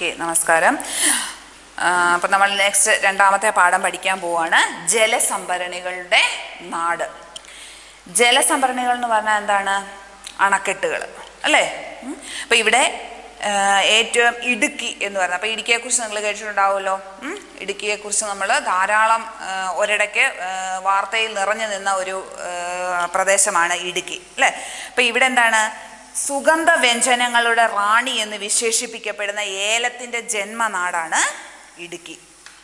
Okay നമസ്കാരം അപ്പം നമ്മൾ നെക്സ്റ്റ് രണ്ടാമത്തെ പാഠം പഠിക്കാൻ പോവാണ് ജലസംഭരണികളുടെ നാട് ജലസംഭരണികൾ എന്ന് പറഞ്ഞാൽ എന്താണ് അണക്കെട്ടുകൾ അല്ലേ ഉം. അപ്പം ഇവിടെ ആ, ഏറ്റവും ഇടുക്കി എന്ന് പറയുന്നത് അപ്പം ഇടുക്കിയെക്കുറിച്ച് നിങ്ങൾ കേട്ടിട്ടുണ്ടാവുമല്ലോ ഉം. ഇടുക്കിയെക്കുറിച്ച് നമ്മൾ ധാരാളം ആ, ഒരിടയ്ക്ക് ആ, വാർത്തയിൽ നിറഞ്ഞു നിന്ന ഒരു ആ, പ്രദേശമാണ് ഇടുക്കി അല്ലേ അപ്പം ഇവിടെ എന്താണ് സുഗന്ധ വ്യഞ്ജനങ്ങളുടെ റാണി എന്ന് വിശേഷിപ്പിക്കപ്പെടുന്ന ഏലത്തിൻ്റെ ജന്മനാടാണ് ഇടുക്കി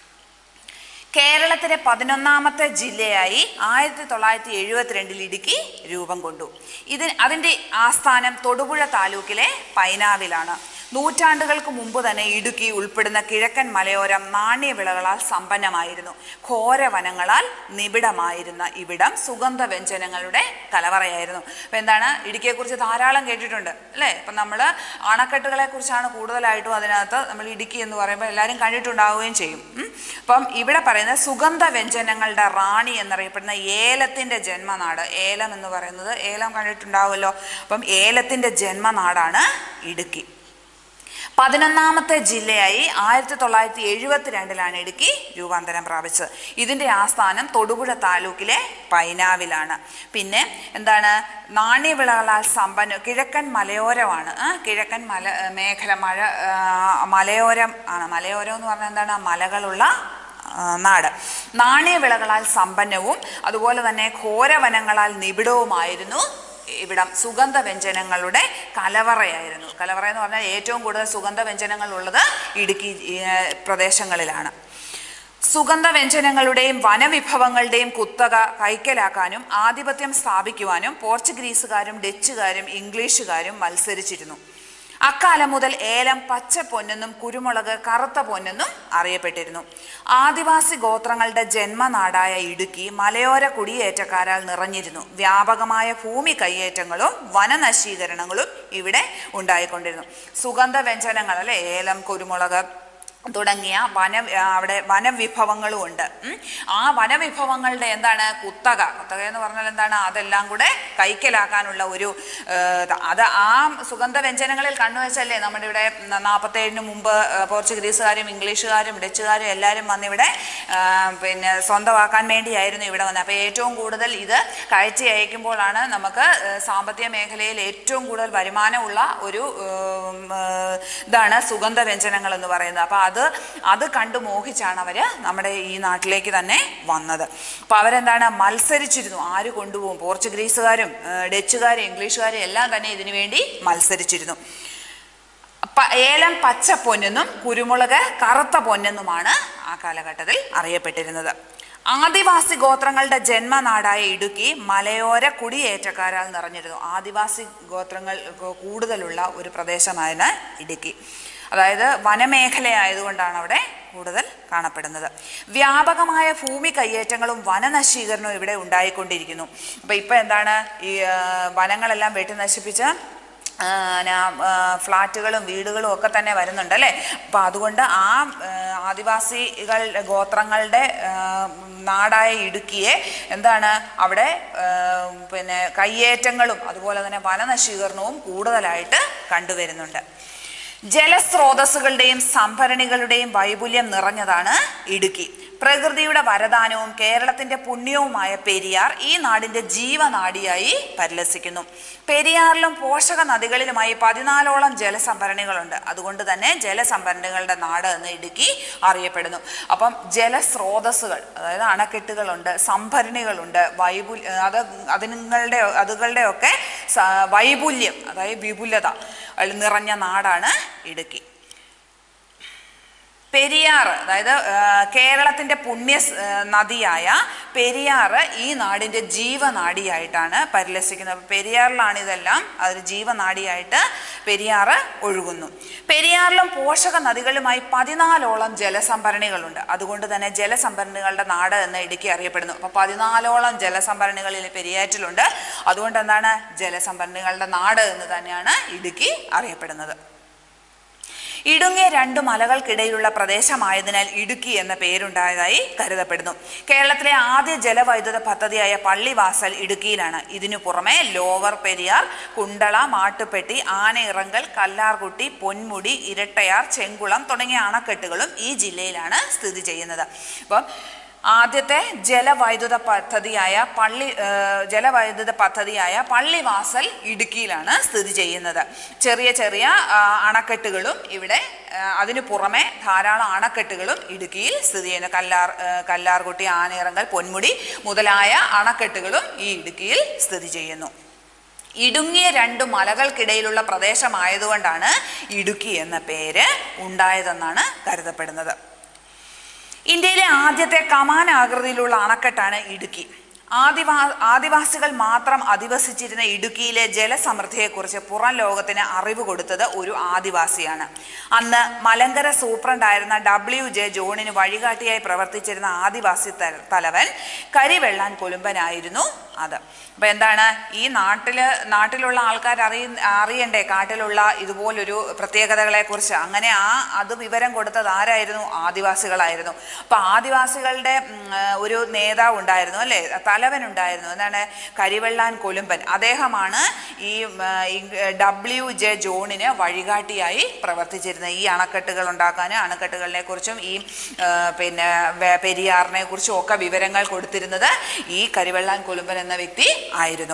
കേരളത്തിലെ പതിനൊന്നാമത്തെ ജില്ലയായി ആയിരത്തി തൊള്ളായിരത്തി എഴുപത്തിരണ്ടിൽ ഇടുക്കി രൂപം കൊണ്ടു ഇതിന് അതിൻ്റെ ആസ്ഥാനം തൊടുപുഴ താലൂക്കിലെ പൈനാവിലാണ് നൂറ്റാണ്ടുകൾക്ക് മുമ്പ് തന്നെ ഇടുക്കി ഉൾപ്പെടുന്ന കിഴക്കൻ മലയോരം നാണ്യവിളകളാൽ സമ്പന്നമായിരുന്നു ഘോരവനങ്ങളാൽ നിബിഡമായിരുന്ന ഇവിടം സുഗന്ധ വ്യഞ്ജനങ്ങളുടെ കലവറയായിരുന്നു അപ്പം എന്താണ് ഇടുക്കിയെക്കുറിച്ച് ധാരാളം കേട്ടിട്ടുണ്ട് അല്ലേ ഇപ്പം നമ്മൾ അണക്കെട്ടുകളെ കുറിച്ചാണ് കൂടുതലായിട്ടും അതിനകത്ത് നമ്മൾ ഇടുക്കി എന്ന് പറയുമ്പോൾ എല്ലാവരും കണ്ടിട്ടുണ്ടാവുകയും ചെയ്യും ഉം. അപ്പം ഇവിടെ പറയുന്നത് സുഗന്ധ വ്യഞ്ജനങ്ങളുടെ റാണി എന്നറിയപ്പെടുന്ന ഏലത്തിൻ്റെ ജന്മനാട് ഏലം എന്ന് പറയുന്നത് ഏലം കണ്ടിട്ടുണ്ടാവുമല്ലോ അപ്പം ഏലത്തിൻ്റെ ജന്മനാടാണ് ഇടുക്കി പതിനൊന്നാമത്തെ ജില്ലയായി ആയിരത്തി തൊള്ളായിരത്തി എഴുപത്തിരണ്ടിലാണ് ഇടുക്കി രൂപാന്തരം പ്രാപിച്ചത് ഇതിൻ്റെ ആസ്ഥാനം തൊടുപുഴ താലൂക്കിലെ പൈനാവിലാണ് പിന്നെ എന്താണ് നാണ്യവിളകളാൽ സമ്പന്ന കിഴക്കൻ മലയോരമാണ് ആ, കിഴക്കൻ മല മേഖല മഴ ആ, മലയോരം ആണ് മലയോരം എന്ന് പറഞ്ഞാൽ എന്താണ് മലകളുള്ള ആ, നാട് നാണ്യവിളകളാൽ സമ്പന്നവും അതുപോലെ തന്നെ ഘോരവനങ്ങളാൽ നിബിഡവുമായിരുന്നു ഇവിടം സുഗന്ധ വ്യഞ്ജനങ്ങളുടെ കലവറയായിരുന്നു കലവറ എന്ന് പറഞ്ഞാൽ ഏറ്റവും കൂടുതൽ സുഗന്ധ വ്യഞ്ജനങ്ങൾ ഉള്ളത് ഇടുക്കി ഏ, പ്രദേശങ്ങളിലാണ് സുഗന്ധ വ്യഞ്ജനങ്ങളുടെയും വനവിഭവങ്ങളുടെയും കുത്തക കൈക്കലാക്കാനും ആധിപത്യം സ്ഥാപിക്കുവാനും പോർച്ചുഗീസുകാരും ഡച്ചുകാരും ഇംഗ്ലീഷുകാരും മത്സരിച്ചിരുന്നു അക്കാലം മുതൽ ഏലം പച്ച പൊന്നെന്നും കുരുമുളക് കറുത്ത പൊന്നെന്നും അറിയപ്പെട്ടിരുന്നു ആദിവാസി ഗോത്രങ്ങളുടെ ജന്മനാടായ ഇടുക്കി മലയോര കുടിയേറ്റക്കാരാൽ നിറഞ്ഞിരുന്നു വ്യാപകമായ ഭൂമി കയ്യേറ്റങ്ങളും വനനശീകരണങ്ങളും ഇവിടെ ഉണ്ടായിക്കൊണ്ടിരുന്നു സുഗന്ധ വ്യഞ്ജനങ്ങൾ അല്ലെ ഏലം കുരുമുളക് തുടങ്ങിയ വന അവിടെ വനവിഭവങ്ങളും ഉണ്ട് ഉം. ആ വനവിഭവങ്ങളുടെ എന്താണ് കുത്തക കുത്തക എന്ന് പറഞ്ഞാൽ എന്താണ് അതെല്ലാം കൂടെ കൈക്കലാക്കാനുള്ള ഒരു ഏഹ്, അത് ആ സുഗന്ധ വ്യഞ്ജനങ്ങളിൽ കണ്ണുവെച്ചല്ലേ നമ്മുടെ ഇവിടെ നാൽപ്പത്തേഴിന് മുമ്പ് ഏഹ്, പോർച്ചുഗീസുകാരും ഇംഗ്ലീഷുകാരും ഡച്ചുകാരും എല്ലാവരും വന്നിവിടെ ഏഹ്, പിന്നെ സ്വന്തമാക്കാൻ വേണ്ടിയായിരുന്നു ഇവിടെ വന്നത് അപ്പോൾ ഏറ്റവും കൂടുതൽ ഇത് കയറ്റി അയക്കുമ്പോഴാണ് നമുക്ക് ഏഹ്, സാമ്പത്തിക മേഖലയിൽ ഏറ്റവും കൂടുതൽ വരുമാനമുള്ള ഒരു ഏഹ്, ഏഹ്, ഇതാണ് സുഗന്ധ വ്യഞ്ജനങ്ങൾ എന്ന് പറയുന്നത് അപ്പോൾ അത് അത് കണ്ടു മോഹിച്ചാണ് അവർ നമ്മുടെ ഈ നാട്ടിലേക്ക് തന്നെ വന്നത് അപ്പോൾ അവരെന്താണ് മത്സരിച്ചിരുന്നു ആര് കൊണ്ടുപോകും പോർച്ചുഗീസുകാരും ഏഹ്, ഡച്ചുകാരും ഇംഗ്ലീഷുകാരും എല്ലാം തന്നെ ഇതിനു വേണ്ടി മത്സരിച്ചിരുന്നു പ- ഏലം പച്ച പൊന്നെന്നും കുരുമുളക് കറുത്ത പൊന്നെന്നുമാണ് ആ കാലഘട്ടത്തിൽ അറിയപ്പെട്ടിരുന്നത് ആദിവാസി ഗോത്രങ്ങളുടെ ജന്മനാടായ ഇടുക്കി മലയോര കുടിയേറ്റക്കാരാൽ നിറഞ്ഞിരുന്നു ആദിവാസി ഗോത്രങ്ങൾ കൂ- കൂടുതലുള്ള ഒരു പ്രദേശമാണ് ഇടുക്കി അതായത് വനമേഖലയായതുകൊണ്ടാണ് അവിടെ കൂടുതൽ കാണപ്പെടുന്നത് വ്യാപകമായ ഭൂമി കയ്യേറ്റങ്ങളും വനനശീകരണവും ഇവിടെ ഉണ്ടായിക്കൊണ്ടിരിക്കുന്നു അപ്പോൾ ഇപ്പോൾ എന്താണ് ഈ ആ, വനങ്ങളെല്ലാം വെട്ടി നശിപ്പിച്ച് ആ, ന- ആ, ഫ്ലാറ്റുകളും വീടുകളും ഒക്കെ തന്നെ വരുന്നുണ്ട് അല്ലേ അപ്പം അതുകൊണ്ട് ആ ആ, ആദിവാസികൾ ഗോത്രങ്ങളുടെ ആ, നാടായ ഇടുക്കിയെ എന്താണ് അവിടെ ആ, പിന്നെ കയ്യേറ്റങ്ങളും അതുപോലെ തന്നെ വനനശീകരണവും കൂടുതലായിട്ട് കണ്ടുവരുന്നുണ്ട് ജലസ്രോതസ്സുകളുടെയും സംഭരണികളുടെയും വൈപുല്യം നിറഞ്ഞതാണ് ഇടുക്കി പ്രകൃതിയുടെ വരദാനവും കേരളത്തിന്റെ പുണ്യവുമായ പെരിയാർ ഈ നാടിന്റെ ജീവനാഡിയായി പരിലസിക്കുന്നു പെരിയാറിലും പോഷക നദികളിലുമായി പതിനാലോളം ജലസംഭരണികളുണ്ട് അതുകൊണ്ട് തന്നെ ജലസംഭരണികളുടെ നാട് എന്ന് ഇടുക്കി അറിയപ്പെടുന്നു അപ്പം ജലസ്രോതസ്സുകൾ അതായത് അണക്കെട്ടുകളുണ്ട് സംഭരണികളുണ്ട് വൈപുല്യ അത് അതുങ്ങളുടെ അതുകളുടെ ഒക്കെ സ- വൈപുല്യം അതായത് വിപുലത അതിൽ നിറഞ്ഞ നാടാണ് ഇടുക്കി പെരിയാർ അതായത് ആ, കേരളത്തിന്റെ പുണ്യ സ്- ആ, നദിയായ പെരിയാർ ഈ നാടിന്റെ ജീവനാഡിയായിട്ടാണ് പരിലസിക്കുന്നത് പെരിയാറിലാണ് ഇതെല്ലാം അതൊരു ജീവനാഡിയായിട്ട് പെരിയാർ ഒഴുകുന്നു പെരിയാറിലും പോഷക നദികളുമായി പതിനാലോളം ജലസംഭരണികളുണ്ട് അതുകൊണ്ട് തന്നെ ജലസംഭരണികളുടെ നാട് എന്ന് ഇടുക്കി അറിയപ്പെടുന്നു അപ്പോൾ പതിനാലോളം ജലസംഭരണികളിൽ പെരിയാറ്റിലുണ്ട് അതുകൊണ്ട് എന്താണ് ജലസംഭരണികളുടെ നാട് എന്ന് തന്നെയാണ് ഇടുക്കി അറിയപ്പെടുന്നത് ഇടുങ്ങിയ രണ്ടു മലകൾക്കിടയിലുള്ള പ്രദേശമായതിനാൽ ഇടുക്കി എന്ന പേരുണ്ടായതായി കരുതപ്പെടുന്നു കേരളത്തിലെ ആദ്യ ജലവൈദ്യുത പദ്ധതിയായ പള്ളിവാസൽ ഇടുക്കിയിലാണ് ഇതിനു പുറമെ ലോവർ പെരിയാർ കുണ്ടള മാട്ടുപ്പെട്ടി ആനയിറങ്കൽ കല്ലാർകുട്ടി പൊന്മുടി ഇരട്ടയാർ ചെങ്കുളം തുടങ്ങിയ അണക്കെട്ടുകളും ഈ ജില്ലയിലാണ് സ്ഥിതി ചെയ്യുന്നത് അപ്പം ആദ്യത്തെ ജലവൈദ്യുത പദ്ധതിയായ പള്ളി ഏഹ്, ജലവൈദ്യുത പദ്ധതിയായ പള്ളിവാസൽ ഇടുക്കിയിലാണ് സ്ഥിതി ചെയ്യുന്നത് ചെറിയ ചെറിയ ആ, അണക്കെട്ടുകളും ഇവിടെ ആ, അതിനു പുറമെ ധാരാളം അണക്കെട്ടുകളും ഇടുക്കിയിൽ സ്ഥിതി ചെയ്യുന്നു കല്ലാർ ഏഹ്, കല്ലാർകുട്ടി ആനയിറങ്കൽ പൊന്മുടി മുതലായ അണക്കെട്ടുകളും ഈ ഇടുക്കിയിൽ സ്ഥിതി ചെയ്യുന്നു ഇടുങ്ങിയ രണ്ട് മലകൾക്കിടയിലുള്ള പ്രദേശമായതുകൊണ്ടാണ് ഇടുക്കി എന്ന പേര് ഉണ്ടായതെന്നാണ് കരുതപ്പെടുന്നത് ഇന്ത്യയിലെ ആദ്യത്തെ കമാൻ ആകൃതിയിലുള്ള അണക്കെട്ടാണ് ഇടുക്കി ആദിവാ ആദിവാസികൾ മാത്രം അധിവസിച്ചിരുന്ന ഇടുക്കിയിലെ ജലസമൃദ്ധിയെക്കുറിച്ച് പുറം ലോകത്തിന് അറിവ് കൊടുത്തത് ഒരു ആദിവാസിയാണ് അന്ന് മലങ്കര സൂപ്രണ്ടായിരുന്ന ഡബ്ല്യു ജെ ജോണിന് വഴികാട്ടിയായി പ്രവർത്തിച്ചിരുന്ന ആദിവാസി ത- തലവൻ കരിവെള്ളാൻ കൊലുമ്പനായിരുന്നു അത് അപ്പൊ എന്താണ് ഈ നാട്ടില് നാട്ടിലുള്ള ആൾക്കാർ അറിയ അറിയണ്ടേ കാട്ടിലുള്ള ഇതുപോലൊരു പ്രത്യേകതകളെ കുറിച്ച് അങ്ങനെ ആ അത് വിവരം കൊടുത്തത് ആരായിരുന്നു ആദിവാസികളായിരുന്നു അപ്പൊ ആദിവാസികളുടെ ഉം, ആ, ഒരു നേതാവ് ഉണ്ടായിരുന്നു അല്ലെ തലവൻ ഉണ്ടായിരുന്നു എന്താണ് കരിവെള്ളാൻ കൊലുമ്പൻ അദ്ദേഹമാണ് ഈ ഡബ്ല്യു ജെ ജോണിന് വഴികാട്ടിയായി പ്രവർത്തിച്ചിരുന്നത് ഈ അണക്കെട്ടുകൾ ഉണ്ടാക്കാനും അണക്കെട്ടുകളെ കുറിച്ചും ഈ ആ, പിന്നെ വെ- പെരിയാറിനെ കുറിച്ചും ഒക്കെ വിവരങ്ങൾ കൊടുത്തിരുന്നത് ഈ കരിവെള്ളാൻ കൊലുമ്പൻ എന്ന വ്യക്തി ആയിരുന്നു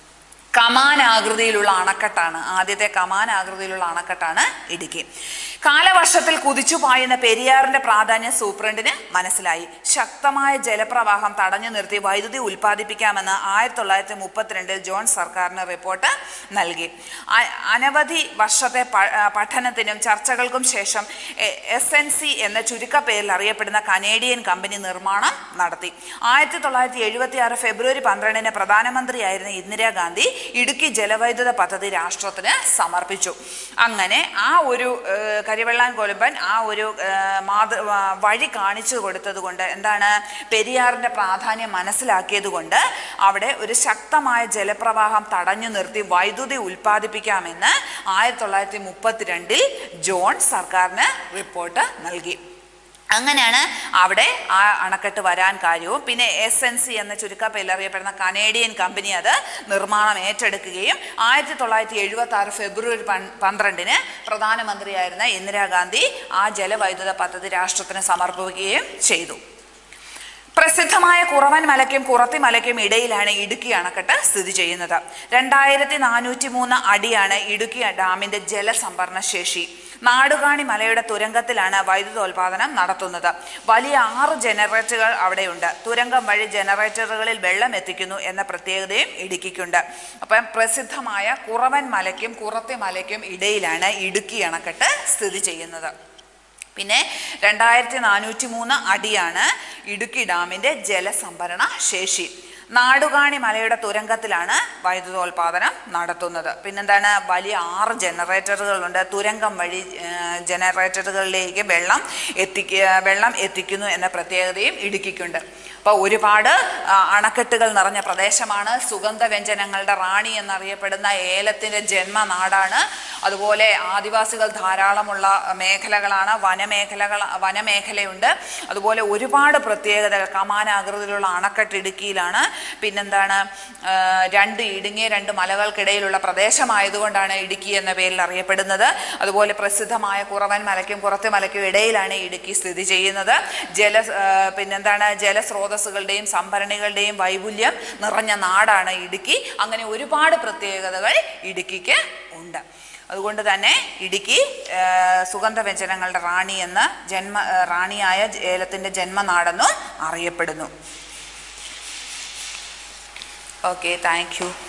കമാൻ ആകൃതിയിലുള്ള അണക്കെട്ടാണ് ആദ്യത്തെ കമാൻ ആകൃതിയിലുള്ള അണക്കെട്ടാണ് ഇടുക്കി കാലവർഷത്തിൽ കുതിച്ചു പായുന്ന പെരിയാറിന്റെ പ്രാധാന്യം സൂപ്രണ്ടിന് മനസ്സിലായി ശക്തമായ ജലപ്രവാഹം തടഞ്ഞു നിർത്തി വൈദ്യുതി ഉൽപ്പാദിപ്പിക്കാമെന്ന് ആയിരത്തി തൊള്ളായിരത്തി മുപ്പത്തിരണ്ടിൽ ജോൺ സർക്കാരിന് റിപ്പോർട്ട് നൽകി അ- അനവധി വർഷത്തെ പ- ആ, പഠനത്തിനും ചർച്ചകൾക്കും ശേഷം എസ് എൻ സി എന്ന ചുരുക്കപ്പേരിൽ അറിയപ്പെടുന്ന കനേഡിയൻ കമ്പനി നിർമ്മാണം നടത്തി ആയിരത്തി തൊള്ളായിരത്തി എഴുപത്തി ആറ് ഫെബ്രുവരി പന്ത്രണ്ടിന് പ്രധാനമന്ത്രിയായിരുന്ന ഇന്ദിരാഗാന്ധി ഇടുക്കി ജലവൈദ്യുത പദ്ധതി രാഷ്ട്രത്തിന് സമർപ്പിച്ചു അങ്ങനെ ആ ഒരു ഏഹ്, കരിവെള്ളാൻ കൊലുമ്പൻ ആ ഒരു ഏഹ്, മാതൃ ആ, വഴി കാണിച്ചു കൊടുത്തത് കൊണ്ട് എന്താണ് പെരിയാറിന്റെ പ്രാധാന്യം മനസ്സിലാക്കിയത് കൊണ്ട് അവിടെ ഒരു ശക്തമായ ജലപ്രവാഹം തടഞ്ഞു നിർത്തി വൈദ്യുതി ഉൽപ്പാദിപ്പിക്കാമെന്ന് ആയിരത്തി തൊള്ളായിരത്തി മുപ്പത്തിരണ്ടിൽ ജോൺ സർക്കാരിന് റിപ്പോർട്ട് നൽകി അങ്ങനെയാണ് അവിടെ ആ അണക്കെട്ട് വരാൻ കാര്യവും പിന്നെ എസ് എൻ സി എന്ന ചുരുക്കപ്പേരിൽ അറിയപ്പെടുന്ന കനേഡിയൻ കമ്പനി അത് നിർമ്മാണം ഏറ്റെടുക്കുകയും ആയിരത്തി തൊള്ളായിരത്തി എഴുപത്തി ആറ് ഫെബ്രുവരി പൻ- പന്ത്രണ്ടിന് പ്രധാനമന്ത്രിയായിരുന്ന ഇന്ദിരാഗാന്ധി ആ ജലവൈദ്യുത പദ്ധതി രാഷ്ട്രത്തിന് സമർപ്പിക്കുകയും ചെയ്തു പ്രസിദ്ധമായ കുറവൻ മലയ്ക്കും കുറത്തി മലയ്ക്കും ഇടയിലാണ് ഇടുക്കി അണക്കെട്ട് സ്ഥിതി ചെയ്യുന്നത് രണ്ടായിരത്തി നാനൂറ്റി മൂന്ന് അടിയാണ് ഇടുക്കി ഡാമിന്റെ ജലസംഭരണ ശേഷി നാടുകാണി മലയുടെ തുരങ്കത്തിലാണ് വൈദ്യുതോൽപാദനം നടത്തുന്നത് വലിയ ആറ് ജനറേറ്ററുകൾ അവിടെയുണ്ട് തുരങ്കം വഴി ജനറേറ്ററുകളിൽ വെള്ളം എത്തിക്കുന്നു എന്ന പ്രത്യേകതയും ഇടുക്കിക്കുണ്ട് അപ്പം പ്രസിദ്ധമായ കുറവൻ മലയ്ക്കും കുറത്തി മലയ്ക്കും ഇടയിലാണ് ഇടുക്കി അണക്കെട്ട് സ്ഥിതി ചെയ്യുന്നത് പിന്നെ രണ്ടായിരത്തി നാനൂറ്റി മൂന്ന് അടിയാണ് ഇടുക്കി ഡാമിന്റെ ജലസംഭരണ ശേഷി നാടുകാണി മലയുടെ തുരങ്കത്തിലാണ് വൈദ്യുതോൽപാദനം നടത്തുന്നത് പിന്നെന്താണ് വലിയ ആറ് ജനറേറ്ററുകളുണ്ട് തുരങ്കം വഴി ഏർ, ജനറേറ്ററുകളിലേക്ക് വെള്ളം എത്തിക്ക വെള്ളം എത്തിക്കുന്നു എന്ന പ്രത്യേകതയും ഇടുക്കിക്കുണ്ട് അപ്പോൾ ഒരുപാട് ആ, അണക്കെട്ടുകൾ നിറഞ്ഞ പ്രദേശമാണ് സുഗന്ധവ്യഞ്ജനങ്ങളുടെ റാണി എന്നറിയപ്പെടുന്ന ഏലത്തിൻ്റെ ജന്മനാടാണ് അതുപോലെ ആദിവാസികൾ ധാരാളമുള്ള മേഖലകളാണ് വനമേഖലകൾ വനമേഖലയുണ്ട് അതുപോലെ ഒരുപാട് പ്രത്യേകതകൾ കമാനാകൃതിയിലുള്ള അണക്കെട്ട് ഇടുക്കിയിലാണ് പിന്നെന്താണ് ആ, രണ്ട് ഇടുങ്ങിയ രണ്ട് മലകൾക്കിടയിലുള്ള പ്രദേശമായതുകൊണ്ടാണ് ഇടുക്കി എന്ന പേരിൽ അറിയപ്പെടുന്നത് അതുപോലെ പ്രസിദ്ധമായ കുറവൻ മലയ്ക്കും കുറത്തി മലയ്ക്കും ഇടയിലാണ് ഇടുക്കി സ്ഥിതി ചെയ്യുന്നത് ജല ആ, പിന്നെന്താണ് ജലസ്രോതസ്സുകളുടെയും സംഭരണികളുടെയും വൈപുല്യം നിറഞ്ഞ നാടാണ് ഇടുക്കി അങ്ങനെ ഒരുപാട് പ്രത്യേകതകൾ ഇടുക്കിക്ക് ഉണ്ട് അതുകൊണ്ട് തന്നെ ഇടുക്കി ആ, സുഗന്ധവ്യഞ്ജനങ്ങളുടെ റാണി എന്ന് ജന്മ ആ, റാണിയായ ഏലത്തിൻ്റെ ജന്മനാടെന്നും അറിയപ്പെടുന്നു ഓക്കെ താങ്ക് യു